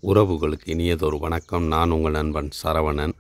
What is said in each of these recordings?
உறவுகளுக்கு இனியதொரு வணக்கம் நான் உங்கள் நண்பன் Saravanan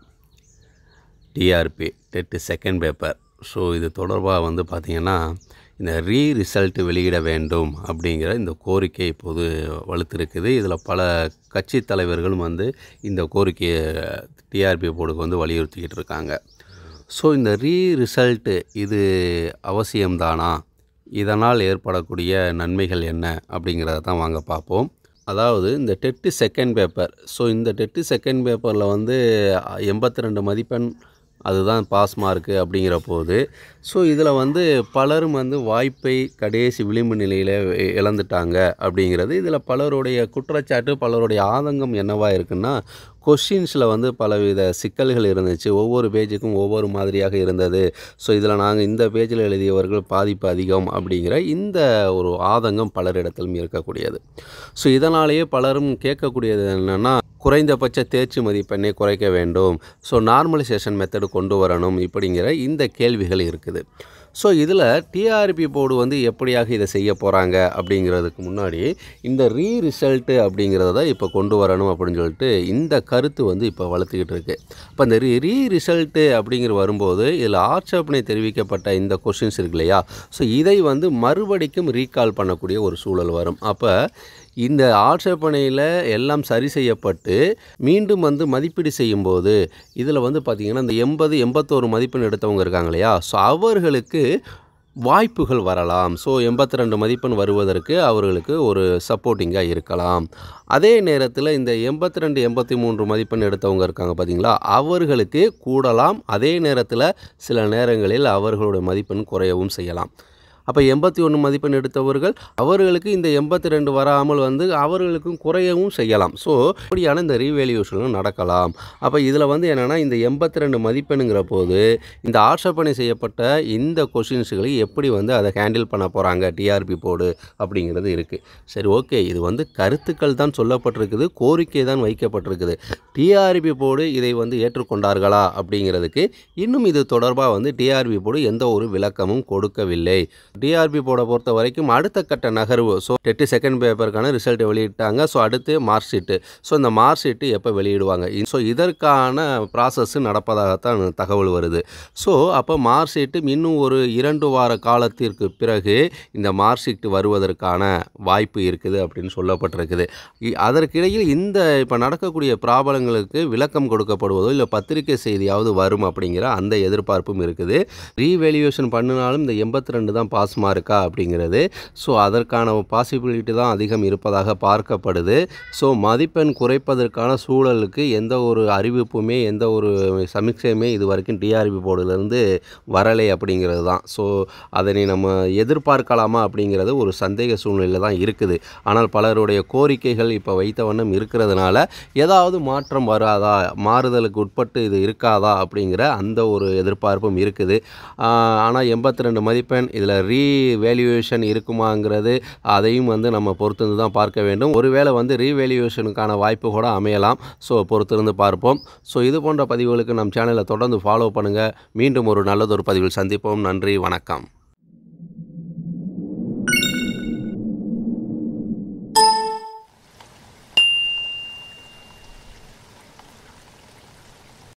TRB TET second paper so இது தொடர்பாக வந்து பார்த்திங்கன்னா இந்த ரீ ரிசல்ட் வெளியிட வேண்டும் அப்படிங்கிற இந்த கோரிக்கை இப்போது வலுத்திருக்குது இதில் பல கட்சி தலைவர்களும் வந்து இந்த கோரிக்கையை டிஆர்பி போர்டுக்கு வந்து வலியுறுத்திக்கிட்டு இருக்காங்க ஸோ இந்த ரீ ரிசல்ட்டு இது அவசியம்தானா இதனால் ஏற்படக்கூடிய நன்மைகள் என்ன அப்படிங்கிறத தான் வாங்க பார்ப்போம் அதாவது இந்த டெட்டு செகண்ட் பேப்பர் ஸோ இந்த டெட்டு செகண்ட் பேப்பரில் வந்து எண்பத்தி ரெண்டு மதிப்பெண் அதுதான் பாஸ் மார்க்கு அப்படிங்கிற போது ஸோ இதில் வந்து பலரும் வந்து வாய்ப்பை கடைசி விளிம்பு நிலையில் இழந்துட்டாங்க அப்படிங்கிறது இதில் பலருடைய குற்றச்சாட்டு பலருடைய ஆதங்கம் என்னவா இருக்குன்னா கொஷின்ஸில் வந்து பலவித சிக்கல்கள் இருந்துச்சு ஒவ்வொரு பேஜுக்கும் ஒவ்வொரு மாதிரியாக இருந்தது ஸோ இதில் நாங்கள் இந்த பேஜில் எழுதியவர்கள் பாதிப்பு அதிகம் அப்படிங்கிற இந்த ஒரு ஆதங்கம் பலரிடத்திலும் இருக்கக்கூடியது ஸோ இதனாலேயே பலரும் கேட்கக்கூடியது என்னென்னா குறைந்தபட்ச தேர்ச்சி மதிப்பெண்ணை குறைக்க வேண்டும் ஸோ நார்மலைசேஷன் மெத்தடு கொண்டு வரணும் இப்படிங்கிற இந்த கேள்விகள் இருக்குது ஸோ இதில் டிஆர்பி போர்டு வந்து எப்படியாக இதை செய்ய போகிறாங்க அப்படிங்கிறதுக்கு முன்னாடி இந்த ரீ ரிசல்ட்டு அப்படிங்கிறத இப்போ கொண்டு வரணும் அப்படின்னு சொல்லிட்டு இந்த கருத்து வந்து இப்போ வளர்த்துக்கிட்டு இருக்குது இப்போ இந்த ரீ ரீ ரிசல்ட்டு அப்படிங்கிற வரும்போது இதில் ஆட்சேபனை தெரிவிக்கப்பட்ட இந்த கொஷின்ஸ் இருக்கு இல்லையா ஸோ இதை வந்து மறுபடிக்கும் ரீகால் பண்ணக்கூடிய ஒரு சூழல் வரும் அப்போ இந்த ஆட்சேபனையில் எல்லாம் சரி செய்யப்பட்டு மீண்டும் வந்து மதிப்பீடு செய்யும்போது இதில் வந்து பார்த்திங்கன்னா இந்த எண்பது எண்பத்தோரு மதிப்பெண் எடுத்தவங்க இருக்காங்க இல்லையா ஸோ அவர்களுக்கு வாய்ப்புகள் வரலாம் ஸோ எண்பத்தி ரெண்டு மதிப்பெண் வருவதற்கு அவர்களுக்கு ஒரு சப்போர்ட்டிங்காக இருக்கலாம் அதே நேரத்தில் இந்த எண்பத்தி ரெண்டு எண்பத்தி மூன்று மதிப்பெண் எடுத்தவங்க இருக்காங்க பார்த்தீங்களா அவர்களுக்கு கூடலாம் அதே நேரத்தில் சில நேரங்களில் அவர்களுடைய மதிப்பெண் குறையவும் செய்யலாம் அப்போ எண்பத்தி ஒன்று மதிப்பெண் எடுத்தவர்கள் அவர்களுக்கு இந்த எண்பத்தி ரெண்டு வராமல் வந்து அவர்களுக்கும் குறையவும் செய்யலாம் ஸோ இப்படியான இந்த ரீவேல்யூஷனும் நடக்கலாம் அப்போ இதில் வந்து என்னென்னா இந்த எண்பத்தி ரெண்டு மதிப்பெண்ணுங்கிற போது இந்த ஆட்சேபனை செய்யப்பட்ட இந்த கொஷின்ஸுகளை எப்படி வந்து அதை ஹேண்டில் பண்ண போகிறாங்க டிஆர்பி போர்டு அப்படிங்கிறது இருக்குது சரி ஓகே இது வந்து கருத்துக்கள் தான் சொல்லப்பட்டிருக்குது கோரிக்கை தான் வைக்கப்பட்டிருக்குது டிஆர்பி போர்டு இதை வந்து ஏற்றுக்கொண்டார்களா அப்படிங்கிறதுக்கு இன்னும் இது தொடர்பாக வந்து டிஆர்பி போர்டு எந்த ஒரு விளக்கமும் கொடுக்கவில்லை டிஆர்பி போர்டை பொறுத்த வரைக்கும் அடுத்த கட்ட நகர்வு ஸோ டெட்டு செகண்ட் பேப்பருக்கான ரிசல்ட்டை வெளியிட்டாங்க ஸோ அடுத்து மார்க் ஷீட்டு ஸோ இந்த மார்க் ஷீட்டு எப்போ வெளியிடுவாங்க ஸோ இதற்கான ப்ராசஸ் நடப்பதாகத்தான் தகவல் வருது ஸோ அப்போ மார்க் ஷீட்டு இன்னும் ஒரு இரண்டு வார காலத்திற்கு பிறகு இந்த மார்க் ஷீட் வருவதற்கான வாய்ப்பு இருக்குது அப்படின்னு சொல்லப்பட்டிருக்குது இ- அதற்கிடையில் இந்த இப்போ நடக்கக்கூடிய ப்ராப்ளங்களுக்கு விளக்கம் கொடுக்கப்படுவதோ இல்லை பத்திரிகை செய்தியாவது வரும் அப்படிங்கிற அந்த எதிர்பார்ப்பும் இருக்குது ரீவேல்யூவேஷன் பண்ணினாலும் இந்த எண்பத்தி ரெண்டு தான் பாஸ் மார்க்கா அப்படிங்கிறது ஸோ அதற்கான பாசிபிலிட்டி தான் அதிகம் இருப்பதாக பார்க்கப்படுது ஸோ மதிப்பெண் குறைப்பதற்கான சூழலுக்கு எந்த ஒரு அறிவிப்புமே எந்த ஒரு சமீட்சையுமே இது வரைக்கும் டிஆர்பி போர்டிலிருந்து வரலை அப்படிங்கிறது தான் ஸோ அதனை நம்ம எதிர்பார்க்கலாமா அப்படிங்கிறது ஒரு சந்தேக சூழ்நிலையில் தான் இருக்குது ஆனால் பலருடைய கோரிக்கைகள் இப்போ வைத்த வண்ணம் இருக்கிறதுனால ஏதாவது மாற்றம் வராதா மாறுதலுக்கு உட்பட்டு இது இருக்காதா அப்படிங்கிற அந்த ஒரு எதிர்பார்ப்பும் இருக்குது ஆனால் எண்பத்தி ரெண்டு மதிப்பெண் இதில் ரீவேல்யூவேஷன் இருக்குமாங்கிறது அதையும் வந்து நம்ம பொறுத்திருந்து தான் பார்க்க வேண்டும் ஒருவேளை வந்து ரீவேல்யூவேஷனுக்கான வாய்ப்பு கூட அமையலாம் ஸோ பொறுத்திருந்து பார்ப்போம் ஸோ இது போன்ற பதிவுகளுக்கு நம் சேனலை தொடர்ந்து ஃபாலோ பண்ணுங்கள் மீண்டும் ஒரு நல்லதொரு பதிவில் சந்திப்போம் நன்றி வணக்கம்